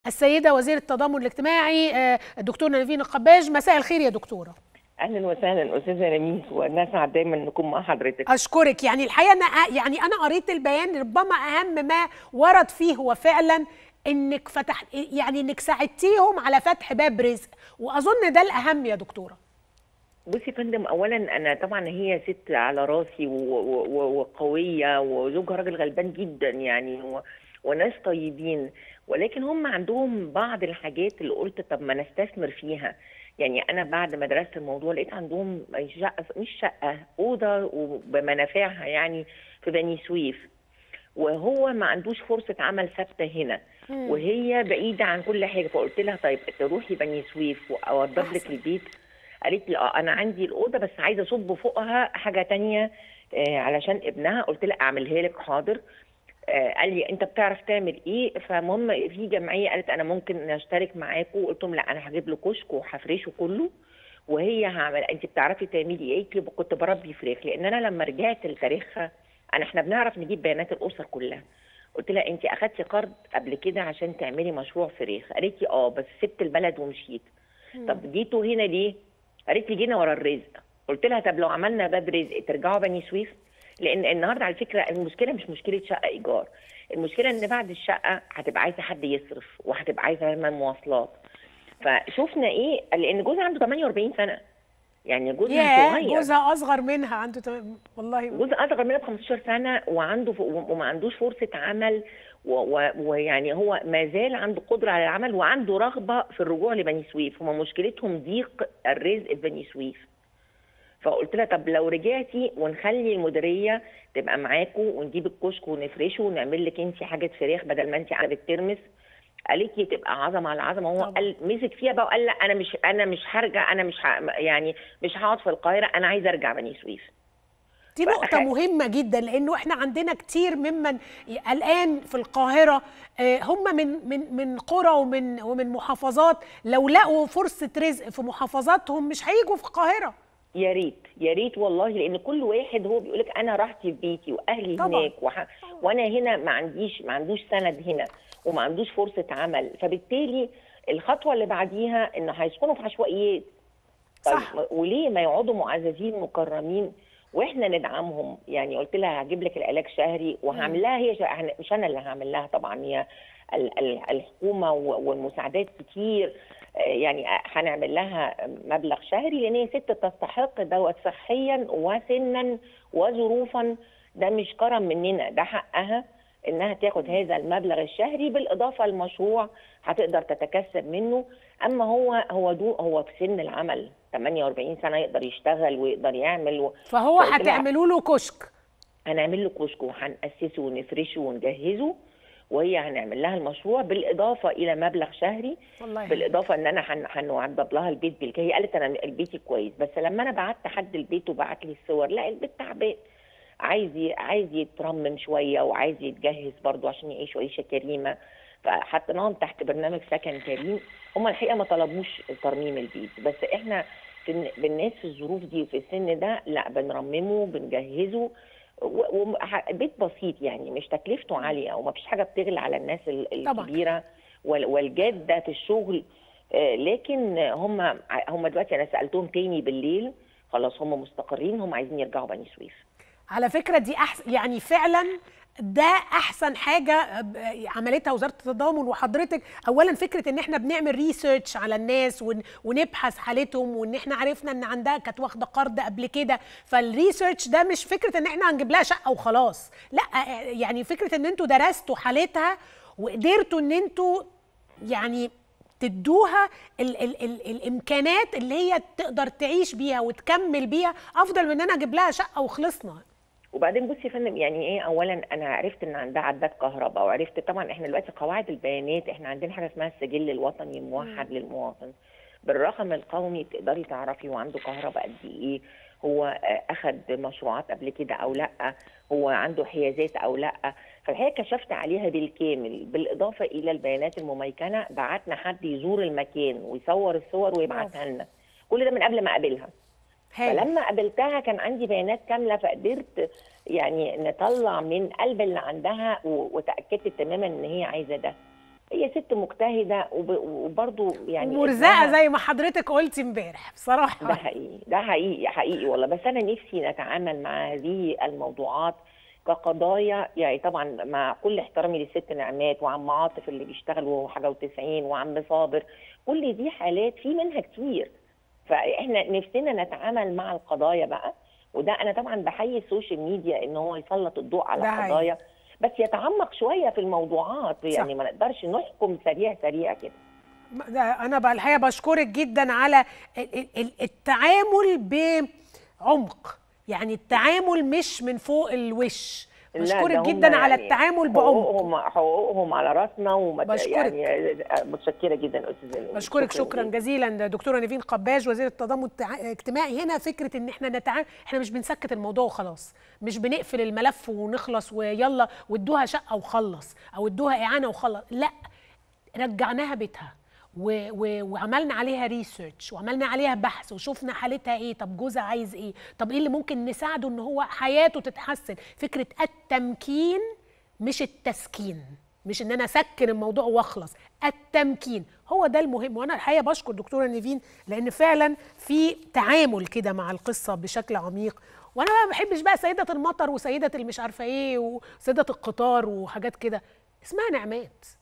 السيدة وزير التضامن الاجتماعي آه، الدكتورة نيفين القباج مساء الخير يا دكتورة اهلا وسهلا استاذه رميس ونسعد دايما نكون مع حضرتك أشكرك يعني الحقيقة أنا يعني أنا قريت البيان ربما أهم ما ورد فيه هو فعلا إنك فتح يعني إنك ساعدتيهم على فتح باب رزق وأظن ده الأهم يا دكتورة بصي يا فندم اولا انا طبعا هي ست على راسي و- و- و- وقويه وزوجها راجل غلبان جدا يعني و... وناس طيبين ولكن هم عندهم بعض الحاجات اللي قلت طب ما نستثمر فيها يعني انا بعد ما درست الموضوع لقيت عندهم شقه مش شقه اوضه وبمنافعها يعني في بني سويف وهو ما عندوش فرصه عمل ثابته هنا وهي بعيده عن كل حاجه فقلت لها طيب تروحي بني سويف واوضب لك أحسن. البيت قالت لي اه انا عندي الاوضه بس عايزه اصب فوقها حاجه تانية آه علشان ابنها قلت لها اعملها لك حاضر آه قال لي انت بتعرف تعمل ايه فالمهم في جمعيه قالت انا ممكن اشترك معاكم قلت لهم لا انا هجيب له كشك وهفرشه كله وهي هعمل انت بتعرفي تعملي ايه قالت لي كنت بربي فراخ لان انا لما رجعت لتاريخها انا احنا بنعرف نجيب بيانات الاسر كلها قلت لها انت اخدتي قرض قبل كده عشان تعملي مشروع فراخ قالت لي اه بس سبت البلد ومشيت طب جيتوا هنا ليه قالت لي جينا ورا الرزق قلت لها طب لو عملنا باب رزق ترجعوا بني سويف لان النهارده على فكره المشكله مش مشكله شقه ايجار المشكله ان بعد الشقه هتبقى عايزه حد يصرف وهتبقى عايزه كمان مواصلات فشفنا ايه لان جوزها عنده 48 سنه يعني جوزها يا صغير جوزها أصغر منها عنده تم- والله جوزها اصغر منها ب 15 سنه وعنده ف... وما عندوش فرصه عمل و... و... ويعني هو ما زال عنده قدره على العمل وعنده رغبه في الرجوع لبني سويف هم مشكلتهم ضيق الرزق في بني سويف فقلت لها طب لو رجعتي ونخلي المديريه تبقى معاكم ونجيب الكشك ونفرشه ونعمل لك انت حاجه فراخ بدل ما انت قاعده بترمس قالت لي تبقى عظمه على عظمه هو طبعا. قال مسك فيها بقى وقال لا انا مش انا مش هرجع انا مش ه... يعني مش هقعد في القاهره انا عايزه ارجع بني سويف دي فأخ- نقطة مهمة جدا لأنه احنا عندنا كتير ممن ي- الآن في القاهرة آه، هم من من من قرى ومن ومن محافظات لو لقوا فرصة رزق في محافظاتهم مش هيجوا في القاهرة يا ريت يا ريت والله لان كل واحد هو بيقول لك انا راحتي في بيتي واهلي طبعاً. هناك وح... وانا هنا ما عنديش ما عندوش سند هنا وما عندوش فرصه عمل فبالتالي الخطوه اللي بعديها ان هيسكنوا في عشوائيات صح. طيب وليه ما يقعدوا معززين مكرمين واحنا ندعمهم يعني قلت لها هجيب لك العلاج شهري وهعمل لها هي شا... مش انا اللي هعمل لها طبعا هي ال- ال- الحكومه و- والمساعدات كتير آه، يعني هنعمل لها مبلغ شهري لان هي ست تستحق دوت صحيا وسنا وظروفا ده مش كرم مننا ده حقها انها تاخد هذا المبلغ الشهري بالاضافه لمشروع هتقدر تتكسب منه اما هو هو دو هو في سن العمل 48 سنه يقدر يشتغل ويقدر يعمل و... فهو فقلت لها هتعملوا له كشك هنعمل له كشك وهنأسسه ونفرشه ونجهزه وهي هنعمل لها المشروع بالاضافه الى مبلغ شهري والله بالاضافه ان انا هن- هنوضب لها البيت بالكي هي قالت انا البيت كويس بس لما انا بعت حد البيت وبعت لي الصور لا البيت تعبان عايز ي- عايز يترمم شويه وعايز يتجهز برضه عشان يعيشوا عيشه كريمه فحطيناهم تحت برنامج سكن كريم هم الحقيقه ما طلبوش ترميم البيت بس احنا في الن- بالناس في الظروف دي وفي السن ده لا بنرممه بنجهزه و- وح- بيت بسيط يعني مش تكلفته عاليه وما فيش حاجه بتغلى على الناس ال- طبعاً. الكبيره وال- والجاده في الشغل آه، لكن هم هم دلوقتي انا سالتهم تاني بالليل خلاص هم مستقرين هم عايزين يرجعوا بني سويف على فكرة دي أحسن يعني فعلا ده أحسن حاجة ب- عملتها وزارة التضامن وحضرتك أولا فكرة إن إحنا بنعمل ريسيرش على الناس ون- ونبحث حالتهم وإن إحنا عرفنا إن عندها كانت واخدة قرض قبل كده فالريسيرش ده مش فكرة إن إحنا هنجيب لها شقة وخلاص لا يعني فكرة إن أنتوا درستوا حالتها وقدرتوا إن أنتوا يعني تدوها ال ال ال الامكانات اللي هي تقدر تعيش بيها وتكمل بيها افضل من ان انا اجيب لها شقه وخلصنا وبعدين بصي يا فندم يعني ايه اولا انا عرفت ان عندها عداد كهرباء وعرفت طبعا احنا دلوقتي قواعد البيانات احنا عندنا حاجه اسمها السجل الوطني الموحد للمواطن بالرقم القومي تقدري تعرفي هو عنده كهرباء قد ايه هو آه، اخذ مشروعات قبل كده او لا هو عنده حيازات او لا فالحقيقه كشفت عليها بالكامل بالاضافه الى البيانات المميكنه بعتنا حد يزور المكان ويصور الصور ويبعتها لنا كل ده من قبل ما اقابلها هايل. فلما قابلتها كان عندي بيانات كامله فقدرت يعني نطلع من قلب اللي عندها و- وتاكدت تماما ان هي عايزه ده هي ست مجتهده وب- وبرضه يعني ومرزقه ابنها- زي ما حضرتك قلتي امبارح ده بصراحه حقيقي ده حقيقي حقيقي والله بس انا نفسي نتعامل مع هذه الموضوعات كقضايا يعني طبعا مع كل احترامي للست نعمات وعم عاطف اللي بيشتغل وهو حاجه وتسعين وعم صابر كل دي حالات في منها كتير فاحنا نفسنا نتعامل مع القضايا بقى وده انا طبعا بحيي السوشيال ميديا ان هو يسلط الضوء على ده حقيقي. القضايا بس يتعمق شويه في الموضوعات يعني ما نقدرش نحكم سريع سريع كده ده انا بقى الحقيقه بشكرك جدا على ال- ال- ال- التعامل بعمق يعني التعامل مش من فوق الوش لا، بشكرك ده هم جدا على يعني التعامل بعمق حقوقهم حقوقهم على راسنا ومت... بشكرك. يعني متشكره جدا استاذ إيمان. بشكرك شكرا جزيلا دكتوره نيفين قباج وزيره التضامن التع- الاجتماعي هنا فكره ان احنا نتعامل احنا مش بنسكت الموضوع وخلاص مش بنقفل الملف ونخلص ويلا وادوها شقه وخلص او ادوها اعانه وخلص لا رجعناها بيتها و و وعملنا عليها ريسيرش وعملنا عليها بحث وشفنا حالتها ايه طب جوزها عايز ايه طب ايه اللي ممكن نساعده ان هو حياته تتحسن فكره التمكين مش التسكين مش ان انا اسكن الموضوع واخلص التمكين هو ده المهم وانا الحقيقه بشكر دكتوره نيفين لان فعلا في تعامل كده مع القصه بشكل عميق وانا ما بحبش بقى سيده المطر وسيده المش عارفه ايه وسيده القطار وحاجات كده اسمها نعمات